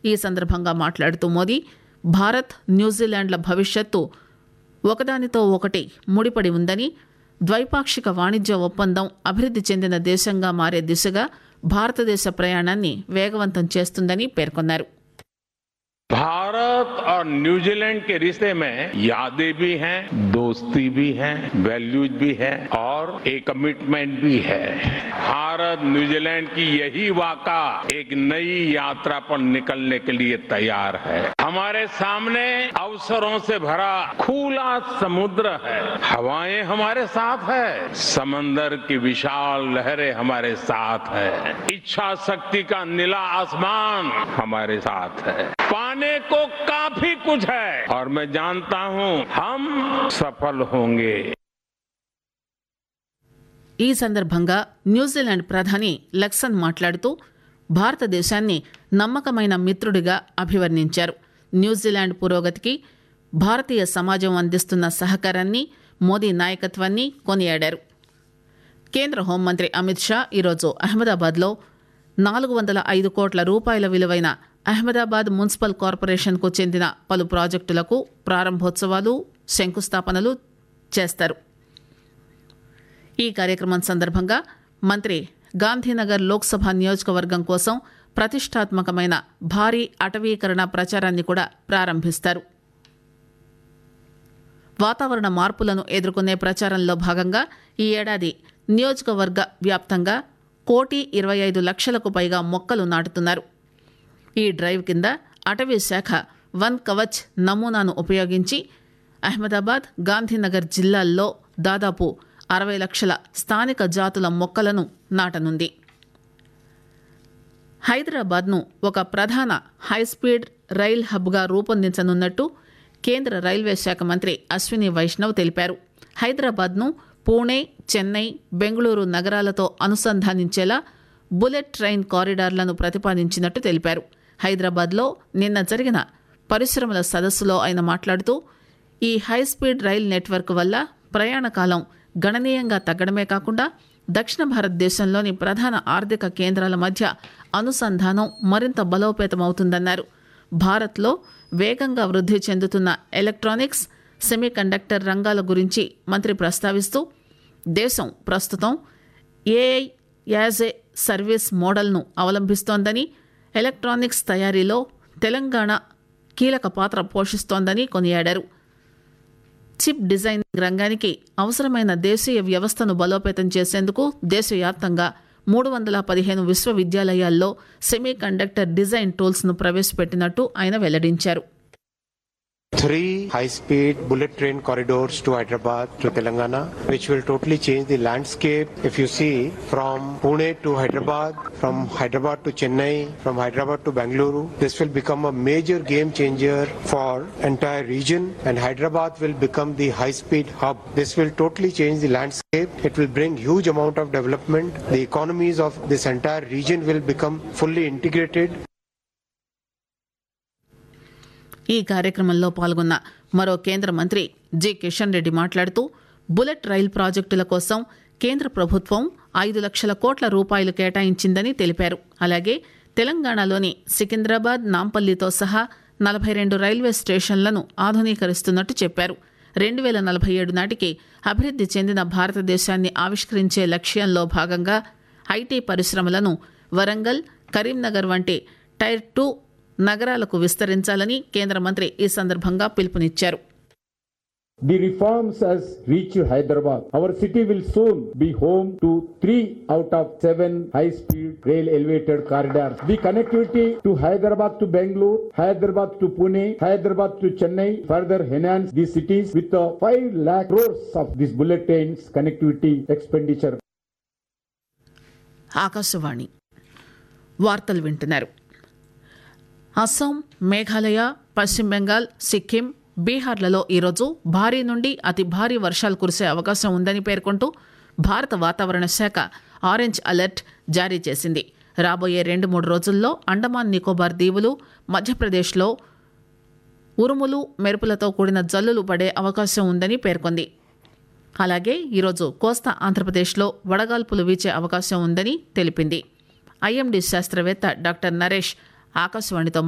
ఈ సందర్భంగా మాట్లాడుతూ మోదీ భారత్ న్యూజిలాండ్ల భవిష్యత్తు ఒకదానితో ఒకటి ముడిపడి ఉందని ద్వైపాక్షిక వాణిజ్య ఒప్పందం అభివృద్ధి చెందిన దేశంగా మారే దిశగా భారతదేశ ప్రయాణాన్ని వేగవంతం చేస్తుందని పేర్కొన్నారు भारत और न्यूजीलैंड के रिश्ते में यादें भी हैं दोस्ती भी है वैल्यूज भी है और एक कमिटमेंट भी है भारत न्यूजीलैंड की यही वाका एक नई यात्रा पर निकलने के लिए तैयार है हमारे सामने अवसरों से भरा खुला समुद्र है हवाएं हमारे साथ है समंदर की विशाल लहरें हमारे साथ है इच्छा शक्ति का नीला आसमान हमारे साथ है पाने को काफी कुछ है और मैं जानता हूं हम सफल होंगे ఈ సందర్భంగా న్యూజిలాండ్ ప్రధాని లక్సన్ మాట్లాడుతూ భారతదేశాన్ని నమ్మకమైన మిత్రుడిగా అభివర్ణించారు న్యూజిలాండ్ పురోగతికి భారతీయ సమాజం అందిస్తున్న సహకారాన్ని మోదీ నాయకత్వాన్ని కొనియాడారు కేంద్ర హోంమంత్రి అమిత్ షా ఈరోజు అహ్మదాబాద్లో నాలుగు వందల ఐదు కోట్ల రూపాయల విలువైన అహ్మదాబాద్ మున్సిపల్ కార్పొరేషన్కు చెందిన పలు ప్రాజెక్టులకు ప్రారంభోత్సవాలు శంకుస్థాపనలు చేస్తారు ఈ కార్యక్రమం సందర్భంగా మంత్రి గాంధీనగర్ లోక్సభ నియోజకవర్గం కోసం ప్రతిష్టాత్మకమైన భారీ అటవీకరణ ప్రచారాన్ని కూడా ప్రారంభిస్తారు వాతావరణ మార్పులను ఎదుర్కొనే ప్రచారంలో భాగంగా ఈ ఏడాది నియోజకవర్గ వ్యాప్తంగా కోటి ఇరవై ఐదు లక్షలకు పైగా మొక్కలు నాటుతున్నారు ఈ డ్రైవ్ కింద అటవీ శాఖ వన్ కవచ్ నమూనాను ఉపయోగించి అహ్మదాబాద్ గాంధీనగర్ జిల్లాల్లో దాదాపు అరవై లక్షల స్థానిక జాతుల మొక్కలను నాటనుంది హైదరాబాద్ను ఒక ప్రధాన హైస్పీడ్ రైల్ హబ్గా రూపొందించనున్నట్టు కేంద్ర రైల్వే శాఖ మంత్రి అశ్విని వైష్ణవ్ తెలిపారు హైదరాబాద్ను పూణే చెన్నై బెంగళూరు నగరాలతో అనుసంధానించేలా బుల్లెట్ ట్రైన్ కారిడార్లను ప్రతిపాదించినట్టు తెలిపారు హైదరాబాద్లో నిన్న జరిగిన పరిశ్రమల సదస్సులో ఆయన మాట్లాడుతూ ఈ హైస్పీడ్ రైల్ నెట్వర్క్ వల్ల ప్రయాణ కాలం గణనీయంగా తగ్గడమే కాకుండా దక్షిణ భారతదేశంలోని ప్రధాన ఆర్థిక కేంద్రాల మధ్య అనుసంధానం మరింత బలోపేతమవుతుందన్నారు భారత్లో వేగంగా వృద్ధి చెందుతున్న ఎలక్ట్రానిక్స్ సెమీకండక్టర్ రంగాల గురించి మంత్రి ప్రస్తావిస్తూ దేశం ప్రస్తుతం ఏఐ యాజ్ ఏ సర్వీస్ మోడల్ను అవలంబిస్తోందని ఎలక్ట్రానిక్స్ తయారీలో తెలంగాణ కీలక పాత్ర పోషిస్తోందని కొనియాడారు చిప్ డిజైనింగ్ రంగానికి అవసరమైన దేశీయ వ్యవస్థను బలోపేతం చేసేందుకు దేశవ్యాప్తంగా మూడు వందల పదిహేను విశ్వవిద్యాలయాల్లో సెమీ కండక్టర్ డిజైన్ టూల్స్ ను ప్రవేశపెట్టినట్టు ఆయన వెల్లడించారు three high-speed bullet train corridors to Hyderabad to Telangana, which will totally change the landscape. If you see from Pune to Hyderabad, from Hyderabad to Chennai, from Hyderabad to Bangalore, this will become a major game changer for entire region, and Hyderabad will become the high-speed hub. This will totally change the landscape. It will bring huge amount of development. The economies of this entire region will become fully integrated. ఈ కార్యక్రమంలో పాల్గొన్న మరో కేంద్ర మంత్రి G Kishan Reddy మాట్లాడుతూ bullet rail ప్రాజెక్టుల కోసం కేంద్ర ప్రభుత్వం ఐదు లక్షల కోట్ల రూపాయలు కేటాయించిందని తెలిపారు అలాగే తెలంగాణలోని సికింద్రాబాద్ నాంపల్లితో సహా నలభై రెండు రైల్వే స్టేషన్లను ఆధునీకరిస్తున్నట్టు చెప్పారు రెండు వేల నలభై ఏడు నాటికి అభివృద్ధి చెందిన భారతదేశాన్ని ఆవిష్కరించే లక్ష్యంలో భాగంగా ఐటీ పరిశ్రమలను వరంగల్ కరీంనగర్ వంటి టైర్ టూ నగరాలకు విస్తరించాలని కేంద్ర మంత్రి ఈ సందర్భంగా పిలుపునిచ్చారు The reforms has reached Hyderabad. Our city will soon be home to three out of seven high-speed rail elevated corridors. The connectivity to Hyderabad to Bangalore, Hyderabad to Pune, Hyderabad to Chennai further enhance these cities with a 5 lakh crores of these bullet trains connectivity expenditure. Akashvani వార్తలు వింటున్నారు అస్సాం మేఘాలయ పశ్చిమ బెంగాల్ సిక్కిం బీహార్లలో ఈరోజు భారీ నుండి అతి భారీ వర్షాలు కురిసే అవకాశం ఉందని పేర్కొంటూ భారత వాతావరణ శాఖ ఆరెంజ్ అలర్ట్ జారీ చేసింది రాబోయే రెండు మూడు రోజుల్లో అండమాన్ నికోబార్ దీవులు మధ్యప్రదేశ్లో ఉరుములు మెరుపులతో కూడిన జల్లులు పడే అవకాశం ఉందని పేర్కొంది అలాగే ఈరోజు కోస్తా ఆంధ్రప్రదేశ్లో వడగాల్పులు వీచే అవకాశం ఉందని తెలిపింది ఐఎండీ శాస్త్రవేత్త డాక్టర్ నరేష్ ఆకాశవాణితో